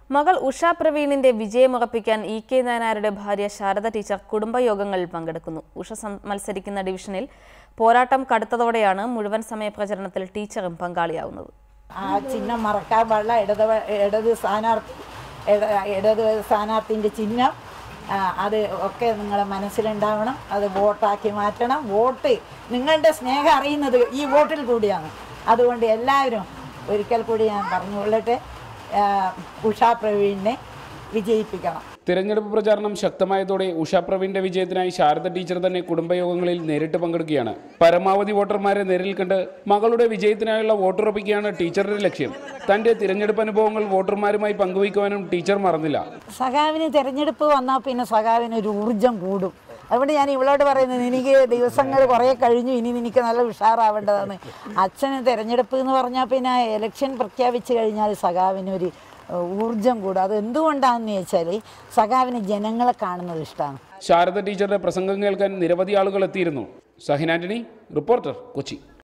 മകൾ ഉഷ പ്രവീണിന്റെ വിജയമുറപ്പിക്കാൻ ഇ കെ നായനാരുടെ ഭാര്യ ശാരദ ടീച്ചർ കുടുംബയോഗങ്ങളിൽ പങ്കെടുക്കുന്നു ഉഷ സം- മത്സരിക്കുന്ന ഡിവിഷനിൽ പോരാട്ടം കടുത്തതോടെയാണ് മുഴുവൻ സമയ പ്രചരണത്തിൽ ടീച്ചറും പങ്കാളിയാവുന്നത് ആ ചിഹ്നം മറക്കാൻ പാടില്ല ഇടത് വ- ഇടത് സ്ഥാനാർത്ഥി ഇട- ഇടത് സ്ഥാനാർത്ഥിൻ്റെ ചിഹ്നം ആ, അത് ഒക്കെ നിങ്ങളെ മനസ്സിലുണ്ടാവണം അത് വോട്ടാക്കി മാറ്റണം വോട്ട് നിങ്ങളുടെ സ്നേഹം അറിയുന്നത് ഈ വോട്ടിൽ കൂടിയാണ് അതുകൊണ്ട് എല്ലാവരും ഒരിക്കൽ കൂടി ഞാൻ പറഞ്ഞുകൊള്ളട്ടെ ആ, ഉഷാ പ്രവീണിനെ വിജയിപ്പിക്കണം തിരഞ്ഞെടുപ്പ് പ്രചാരണം ശക്തമായതോടെ ഉഷ പ്രവീണിന്റെ വിജയത്തിനായി ശാരദ ടീച്ചർ തന്നെ കുടുംബയോഗങ്ങളിൽ നേരിട്ട് പങ്കെടുക്കുകയാണ് പരമാവധി വോട്ടർമാരെ നേരിൽ കണ്ട് മകളുടെ വിജയത്തിനായുള്ള വോട്ടുറപ്പിക്കുകയാണ് ടീച്ചറുടെ ലക്ഷ്യം തന്റെ തിരഞ്ഞെടുപ്പ് അനുഭവങ്ങൾ വോട്ടർമാരുമായി പങ്കുവയ്ക്കുവാനും ടീച്ചർ മറന്നില്ല സഖാവിന് തിരഞ്ഞെടുപ്പ് വന്നാൽ പിന്നെ സഖാവിന് ഒരു ഊർജം കൂടും അതുകൊണ്ട് ഞാൻ ഇവളോട് പറയുന്നത് എനിക്ക് ദിവസങ്ങൾ കുറേ കഴിഞ്ഞു ഇനി എനിക്ക് നല്ല ഉഷാറാവേണ്ടതാണ് അച്ഛന് തിരഞ്ഞെടുപ്പ് എന്ന് പറഞ്ഞാൽ പിന്നെ ഇലക്ഷൻ പ്രഖ്യാപിച്ചു കഴിഞ്ഞാൽ സഖാവിന് ഒരു ഏഹ്, ഊർജം കൂടും അത് എന്തുകൊണ്ടാണെന്ന് ചോദിച്ചാൽ സഖാവിന് ജനങ്ങളെ കാണുന്നത് ഇഷ്ടമാണ് ശാരദ ടീച്ചറുടെ പ്രസംഗം കേൾക്കാൻ നിരവധി ആളുകൾ എത്തിയിരുന്നു സഹിൻ ആന്റണി റിപ്പോർട്ടർ കൊച്ചി